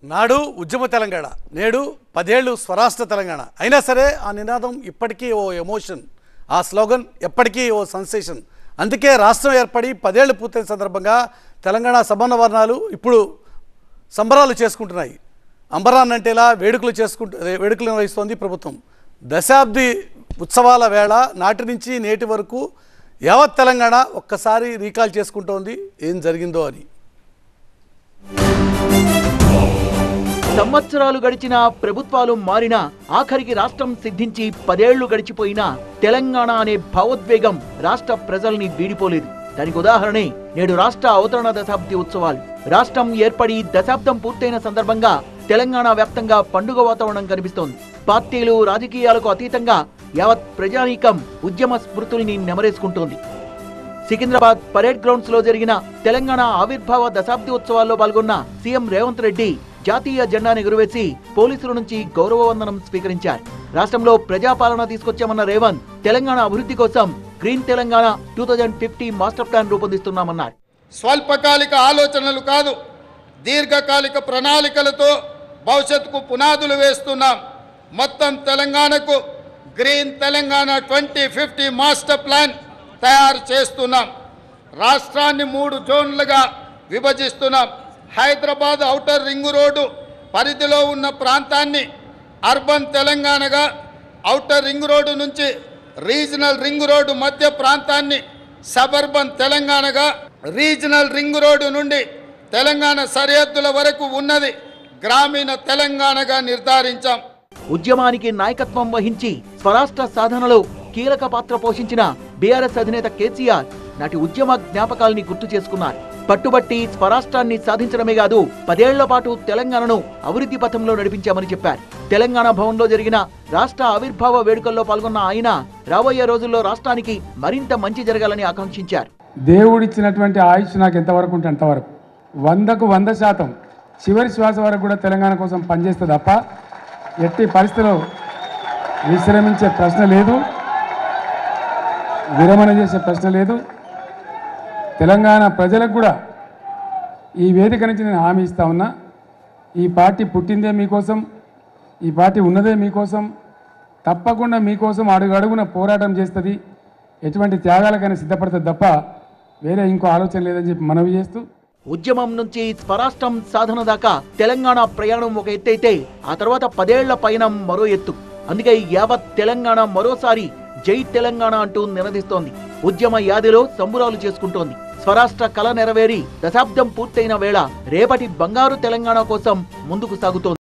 నాడు ఉద్యమ తెలంగాణ నేడు పదేళ్ళు స్వరాష్ట్ర తెలంగాణ అయినా సరే ఆ నినాదం ఇప్పటికీ ఓ ఎమోషన్ ఆ స్లోగన్ ఎప్పటికీ ఓ సెన్సేషన్ అందుకే రాష్ట్రం ఏర్పడి పదేళ్లు పూర్తయిన సందర్భంగా తెలంగాణ సమాన వర్ణాలు ఇప్పుడు సంబరాలు చేసుకుంటున్నాయి అంబరాన్నంటేలా వేడుకలు చేసుకుంటూ అదే వేడుకలు నిర్వహిస్తోంది ప్రభుత్వం దశాబ్ది ఉత్సవాల వేళ నాటి నుంచి నేటి వరకు యావత్ తెలంగాణ ఒక్కసారి రీకాల్ చేసుకుంటోంది ఏం జరిగిందో అని సంవత్సరాలు గడిచినా ప్రభుత్వాలు మారినా ఆఖరికి రాష్ట్రం సిద్ధించి పదేళ్లు గడిచిపోయినా తెలంగాణ అనే భావోద్వేగం రాష్ట్ర ప్రజల్ని వీడిపోలేదు దానికి ఉదాహరణే నేడు రాష్ట్ర అవతరణ దశాబ్ది ఉత్సవాలు రాష్ట్రం ఏర్పడి దశాబ్దం పూర్తయిన సందర్భంగా తెలంగాణ వ్యాప్తంగా పండుగ వాతావరణం కనిపిస్తోంది పార్టీలు రాజకీయాలకు అతీతంగా యావత్ ప్రజానీకం ఉద్యమ స్మృతుల్ని నెమరేసుకుంటోంది సికింద్రాబాద్ పరేడ్ గ్రౌండ్స్ లో జరిగిన తెలంగాణ ఆవిర్భావ దశాబ్ది ఉత్సవాల్లో పాల్గొన్న సీఎం రేవంత్ రెడ్డి జాతీయ జెండాను ఎగురవేసి పోలీసుల నుంచి గౌరవ వందనం స్వీకరించారు రాష్ట్రంలో ప్రజాపాలన తీసుకొచ్చామన్న రేవంత్ తెలంగాణ అభివృద్ధి కోసం green Telangana two thousand fifty master plan రూపొందిస్తున్నామన్నారు స్వల్పకాలిక ఆలోచనలు కాదు దీర్ఘకాలిక ప్రణాళికలతో భవిష్యత్తుకు పునాదులు వేస్తున్నాం మొత్తం తెలంగాణకు green Telangana twenty fifty master plan తయారు చేస్తున్నాం రాష్ట్రాన్ని మూడు జోన్లుగా విభజిస్తున్నాం హైదరాబాద్ ఔటర్ రింగు రోడ్డు పరిధిలో ఉన్న ప్రాంతాన్ని అర్బన్ తెలంగాణగా ఔటర్ రింగ్ రోడ్డు నుంచి రీజనల్ రింగ్ రోడ్డు మధ్య ప్రాంతాన్ని సబర్బన్ తెలంగాణగా రీజనల్ రింగ్ రోడ్డు నుండి తెలంగాణ సరిహద్దుల వరకు ఉన్నది గ్రామీణ తెలంగాణగా నిర్ధారించాం ఉద్యమానికి నాయకత్వం వహించి స్వరాష్ట్ర సాధనలో కీలక పాత్ర పోషించిన బీఆర్ఎస్ అధినేత కేసీఆర్ నాటి ఉద్యమ జ్ఞాపకాల్ని గుర్తు చేసుకున్నారు పట్టుబట్టి స్వరాష్ట్రాన్ని సాధించడమే కాదు పదేళ్ల పాటు తెలంగాణను అభివృద్ధి పథంలో నడిపించామని చెప్పారు తెలంగాణ భవన్లో జరిగిన రాష్ట్ర ఆవిర్భావ వేడుకల్లో పాల్గొన్న ఆయన రాబోయే రోజుల్లో రాష్ట్రానికి మరింత మంచి జరగాలని ఆకాంక్షించారు దేవుడిచ్చినటువంటి ఆయుష్ నాకు ఎంతవరకు ఉంటే అంతవరకు వందకు వంద శాతం చివరి శ్వాస వరకు కూడా తెలంగాణ కోసం పనిచేస్తే తప్ప ఎట్టి పరిస్థితిలో విశ్రమించే ప్రశ్న లేదు విరమణ చేసే ప్రశ్న లేదు తెలంగాణ ప్రజలకు కూడా ఈ వేదిక నుంచి నేను హామీ ఇస్తా ఉన్నా ఈ పార్టీ పుట్టిందే మీకోసం ఈ పార్టీ ఉన్నదే మీకోసం తప్పకుండా మీకోసం అడుగు అడుగున పోరాటం చేస్తుంది ఎటువంటి త్యాగాలకైనా సిద్ధపడుతుంది తప్ప వేరే ఇంకో ఆలోచన లేదని చెప్పి మనవి చేస్తూ ఉద్యమం నుంచి స్వరాష్ట్రం సాధన దాకా తెలంగాణ ప్రయాణం ఒక ఎత్తైతే ఆ తర్వాత పదేళ్ల పయనం మరో ఎత్తు అందుకే యావత్ తెలంగాణ మరోసారి జై తెలంగాణ అంటూ నినదిస్తోంది ఉద్యమ యాదిలో సంబురాలు చేసుకుంటోంది స్వరాష్ట్ర కళ నెరవేరి దశాబ్దం పూర్తయిన వేళ రేపటి బంగారు తెలంగాణ కోసం ముందుకు సాగుతోంది